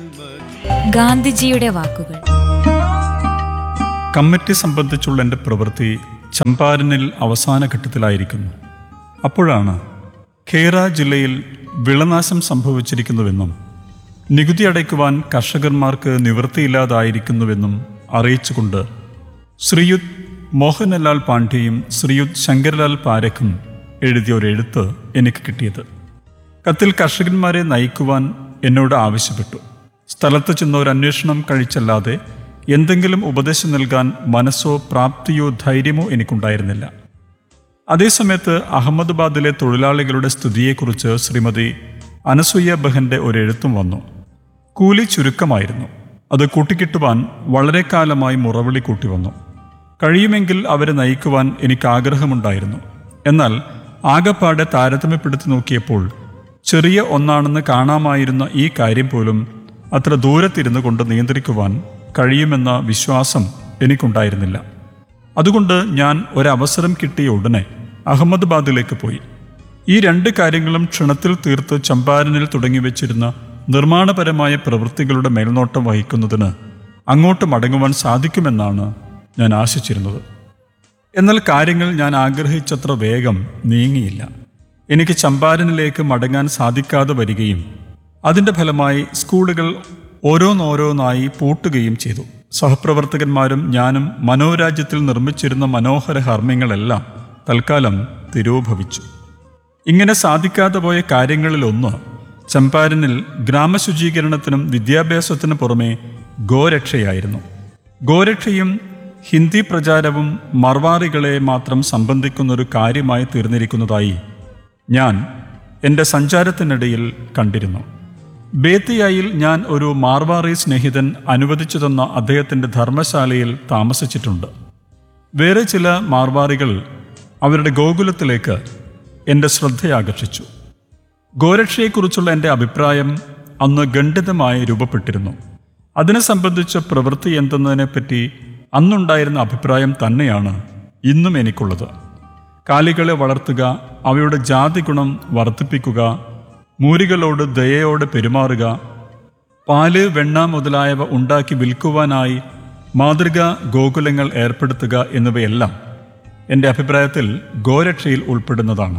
ഗാന്ധിജിയുടെ വാക്കുകൾ കമ്മിറ്റി സംബന്ധിച്ചുള്ള എൻ്റെ പ്രവൃത്തി ചമ്പാരനിൽ അവസാന ഘട്ടത്തിലായിരിക്കുന്നു അപ്പോഴാണ് ഖേറ ജില്ലയിൽ വിളനാശം സംഭവിച്ചിരിക്കുന്നുവെന്നും നികുതി അടയ്ക്കുവാൻ കർഷകന്മാർക്ക് നിവൃത്തിയില്ലാതായിരിക്കുന്നുവെന്നും അറിയിച്ചുകൊണ്ട് ശ്രീയുത് മോഹൻലാൽ പാണ്ഡ്യയും ശ്രീയുത് ശങ്കർലാൽ പാരഖും എഴുതിയ ഒരു എഴുത്ത് എനിക്ക് കിട്ടിയത് കത്തിൽ കർഷകന്മാരെ നയിക്കുവാൻ എന്നോട് ആവശ്യപ്പെട്ടു സ്ഥലത്ത് ചെന്ന് ഒരു അന്വേഷണം കഴിച്ചല്ലാതെ എന്തെങ്കിലും ഉപദേശം നൽകാൻ മനസ്സോ പ്രാപ്തിയോ ധൈര്യമോ എനിക്കുണ്ടായിരുന്നില്ല അതേസമയത്ത് അഹമ്മദാബാദിലെ തൊഴിലാളികളുടെ സ്ഥിതിയെക്കുറിച്ച് ശ്രീമതി അനസൂയ ബഹന്റെ ഒരു എഴുത്തും വന്നു കൂലി ചുരുക്കമായിരുന്നു അത് കൂട്ടിക്കിട്ടുവാൻ വളരെ കാലമായി മുറവിളി കൂട്ടി വന്നു കഴിയുമെങ്കിൽ അവരെ നയിക്കുവാൻ എനിക്ക് ആഗ്രഹമുണ്ടായിരുന്നു എന്നാൽ ആകപ്പാടെ താരതമ്യപ്പെടുത്തി നോക്കിയപ്പോൾ ചെറിയ ഒന്നാണെന്ന് കാണാമായിരുന്ന ഈ കാര്യം പോലും അത്ര ദൂരത്തിരുന്നു കൊണ്ട് നിയന്ത്രിക്കുവാൻ കഴിയുമെന്ന വിശ്വാസം എനിക്കുണ്ടായിരുന്നില്ല അതുകൊണ്ട് ഞാൻ ഒരവസരം കിട്ടിയ ഉടനെ അഹമ്മദാബാദിലേക്ക് പോയി ഈ രണ്ട് കാര്യങ്ങളും ക്ഷണത്തിൽ തീർത്ത് ചമ്പാരനിൽ തുടങ്ങി വെച്ചിരുന്ന നിർമ്മാണപരമായ പ്രവൃത്തികളുടെ മേൽനോട്ടം വഹിക്കുന്നതിന് അങ്ങോട്ട് മടങ്ങുവാൻ സാധിക്കുമെന്നാണ് ഞാൻ ആശിച്ചിരുന്നത് എന്നാൽ കാര്യങ്ങൾ ഞാൻ ആഗ്രഹിച്ചത്ര വേഗം നീങ്ങിയില്ല എനിക്ക് ചമ്പാരനിലേക്ക് മടങ്ങാൻ സാധിക്കാതെ വരികയും അതിൻ്റെ ഫലമായി സ്കൂളുകൾ ഓരോന്നോരോന്നായി പൂട്ടുകയും ചെയ്തു സഹപ്രവർത്തകന്മാരും ഞാനും മനോരാജ്യത്തിൽ നിർമ്മിച്ചിരുന്ന മനോഹര ഹർമ്മ്യങ്ങളെല്ലാം തൽക്കാലം തിരോഭവിച്ചു ഇങ്ങനെ സാധിക്കാതെ പോയ കാര്യങ്ങളിലൊന്ന് ചമ്പാരനിൽ ഗ്രാമശുചീകരണത്തിനും വിദ്യാഭ്യാസത്തിനും പുറമെ ഗോരക്ഷയായിരുന്നു ഗോരക്ഷയും ഹിന്ദി പ്രചാരവും മർവാറികളെ മാത്രം സംബന്ധിക്കുന്ന ഒരു കാര്യമായി തീർന്നിരിക്കുന്നതായി ഞാൻ എൻ്റെ സഞ്ചാരത്തിനിടയിൽ കണ്ടിരുന്നു ബേത്തിയായിൽ ഞാൻ ഒരു മാർവാറി സ്നേഹിതൻ അനുവദിച്ചു തന്ന അദ്ദേഹത്തിൻ്റെ ധർമ്മശാലയിൽ താമസിച്ചിട്ടുണ്ട് വേറെ ചില മാർവാറികൾ അവരുടെ ഗോകുലത്തിലേക്ക് എൻ്റെ ശ്രദ്ധയാകർഷിച്ചു ഗോരക്ഷയെക്കുറിച്ചുള്ള എൻ്റെ അഭിപ്രായം അന്ന് ഖണ്ഡിതമായി രൂപപ്പെട്ടിരുന്നു അതിനെ സംബന്ധിച്ച പ്രവൃത്തി എന്തെന്നതിനെപ്പറ്റി അന്നുണ്ടായിരുന്ന അഭിപ്രായം തന്നെയാണ് ഇന്നും എനിക്കുള്ളത് കാലികളെ വളർത്തുക അവയുടെ ജാതി ഗുണം വർദ്ധിപ്പിക്കുക മൂരികളോട് ദയയോടെ പെരുമാറുക പാല് വെണ്ണ മുതലായവ ഉണ്ടാക്കി വിൽക്കുവാനായി മാതൃക ഗോകുലങ്ങൾ ഏർപ്പെടുത്തുക എന്നിവയെല്ലാം എൻ്റെ അഭിപ്രായത്തിൽ ഗോരക്ഷയിൽ ഉൾപ്പെടുന്നതാണ്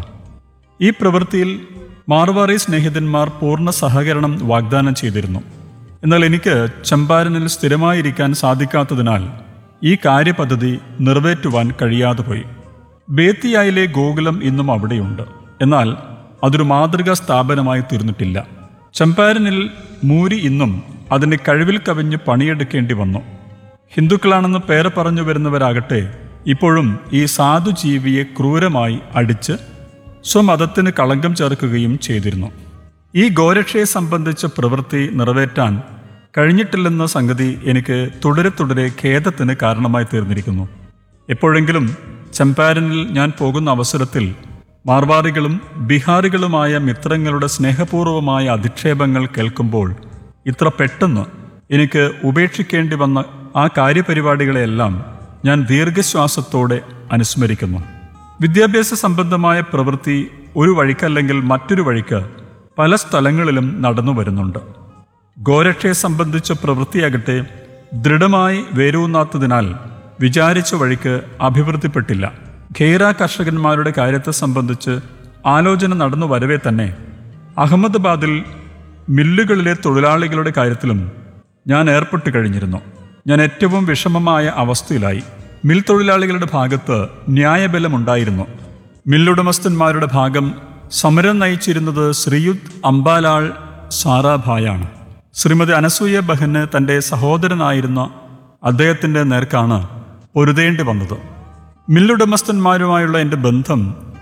ഈ പ്രവൃത്തിയിൽ മാർവാറി സ്നേഹിതന്മാർ പൂർണ്ണ സഹകരണം വാഗ്ദാനം ചെയ്തിരുന്നു എന്നാൽ എനിക്ക് ചമ്പാരനിൽ സ്ഥിരമായിരിക്കാൻ സാധിക്കാത്തതിനാൽ ഈ കാര്യപദ്ധതി നിറവേറ്റുവാൻ കഴിയാതെ പോയി ബേത്തിയായിലെ ഗോകുലം ഇന്നും അവിടെയുണ്ട് എന്നാൽ അതൊരു മാതൃകാ സ്ഥാപനമായി തീർന്നിട്ടില്ല ചമ്പാരനിൽ മൂരി ഇന്നും അതിൻ്റെ കഴിവിൽ കവിഞ്ഞ് പണിയെടുക്കേണ്ടി വന്നു ഹിന്ദുക്കളാണെന്ന് പേര് പറഞ്ഞു വരുന്നവരാകട്ടെ ഇപ്പോഴും ഈ സാധുജീവിയെ ക്രൂരമായി അടിച്ച് സ്വമതത്തിന് കളങ്കം ചേർക്കുകയും ചെയ്തിരുന്നു ഈ ഗോരക്ഷയെ സംബന്ധിച്ച പ്രവൃത്തി നിറവേറ്റാൻ കഴിഞ്ഞിട്ടില്ലെന്ന സംഗതി എനിക്ക് തുടരെ തുടരെ ഖേദത്തിന് കാരണമായി തീർന്നിരിക്കുന്നു എപ്പോഴെങ്കിലും ചമ്പാരനിൽ ഞാൻ പോകുന്ന അവസരത്തിൽ മാർവാറികളും ബീഹാറികളുമായ മിത്രങ്ങളുടെ സ്നേഹപൂർവമായ അധിക്ഷേപങ്ങൾ കേൾക്കുമ്പോൾ ഇത്ര പെട്ടെന്ന് എനിക്ക് ഉപേക്ഷിക്കേണ്ടി വന്ന ആ കാര്യപരിപാടികളെയെല്ലാം ഞാൻ ദീർഘശ്വാസത്തോടെ അനുസ്മരിക്കുന്നു വിദ്യാഭ്യാസ സംബന്ധമായ പ്രവൃത്തി ഒരു വഴിക്കല്ലെങ്കിൽ മറ്റൊരു വഴിക്ക് പല സ്ഥലങ്ങളിലും നടന്നു വരുന്നുണ്ട് ഗോരക്ഷയെ സംബന്ധിച്ച പ്രവൃത്തിയാകട്ടെ ദൃഢമായി വേരൂന്നാത്തതിനാൽ വിചാരിച്ച വഴിക്ക് അഭിവൃദ്ധിപ്പെട്ടില്ല ഖേറ കർഷകന്മാരുടെ കാര്യത്തെ സംബന്ധിച്ച് ആലോചന നടന്നു വരവേ തന്നെ അഹമ്മദാബാദിൽ മില്ലുകളിലെ തൊഴിലാളികളുടെ കാര്യത്തിലും ഞാൻ ഏർപ്പെട്ട് കഴിഞ്ഞിരുന്നു ഞാൻ ഏറ്റവും വിഷമമായ അവസ്ഥയിലായി മിൽ തൊഴിലാളികളുടെ ഭാഗത്ത് ന്യായബലമുണ്ടായിരുന്നു മില്ലുടമസ്ഥന്മാരുടെ ഭാഗം സമരം നയിച്ചിരുന്നത് ശ്രീയുത് അംബാലാൾ സാറാഭായാണ് ശ്രീമതി അനസൂയ ബഹന് തൻ്റെ സഹോദരനായിരുന്ന അദ്ദേഹത്തിൻ്റെ നേർക്കാണ് പൊരുതേണ്ടി വന്നത് മില്ലുടമസ്ഥന്മാരുമായുള്ള എൻ്റെ ബന്ധം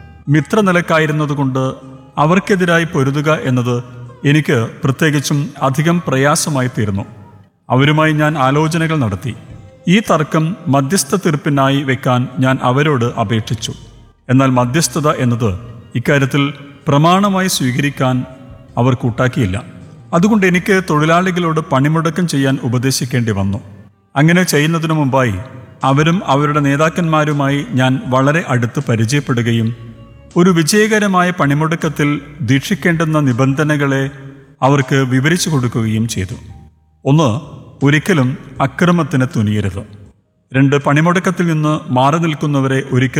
മിത്രനിലക്കായിരുന്നതുകൊണ്ട് അവർക്കെതിരായി പൊരുതുക എന്നത് എനിക്ക് പ്രത്യേകിച്ചും അധികം പ്രയാസമായി തീർന്നു അവരുമായി ഞാൻ ആലോചനകൾ നടത്തി ഈ തർക്കം മധ്യസ്ഥ തീർപ്പിനായി വെക്കാൻ ഞാൻ അവരോട് അപേക്ഷിച്ചു എന്നാൽ മധ്യസ്ഥത എന്നത് ഇക്കാര്യത്തിൽ പ്രമാണമായി സ്വീകരിക്കാൻ അവർ കൂട്ടാക്കിയില്ല അതുകൊണ്ട് എനിക്ക് തൊഴിലാളികളോട് പണിമുടക്കം ചെയ്യാൻ ഉപദേശിക്കേണ്ടി വന്നു അങ്ങനെ ചെയ്യുന്നതിനു മുമ്പായി അവരും അവരുടെ നേതാക്കന്മാരുമായി ഞാൻ വളരെ അടുത്ത് പരിചയപ്പെടുകയും ഒരു വിജയകരമായ പണിമുടക്കത്തിൽ ദീക്ഷിക്കേണ്ടുന്ന നിബന്ധനകളെ അവർക്ക് വിവരിച്ചു കൊടുക്കുകയും ചെയ്തു ഒന്ന് ഒരിക്കലും അക്രമത്തിന് തുനിയരുത് രണ്ട് പണിമുടക്കത്തിൽ നിന്ന് മാറി നിൽക്കുന്നവരെ ഒരിക്കലും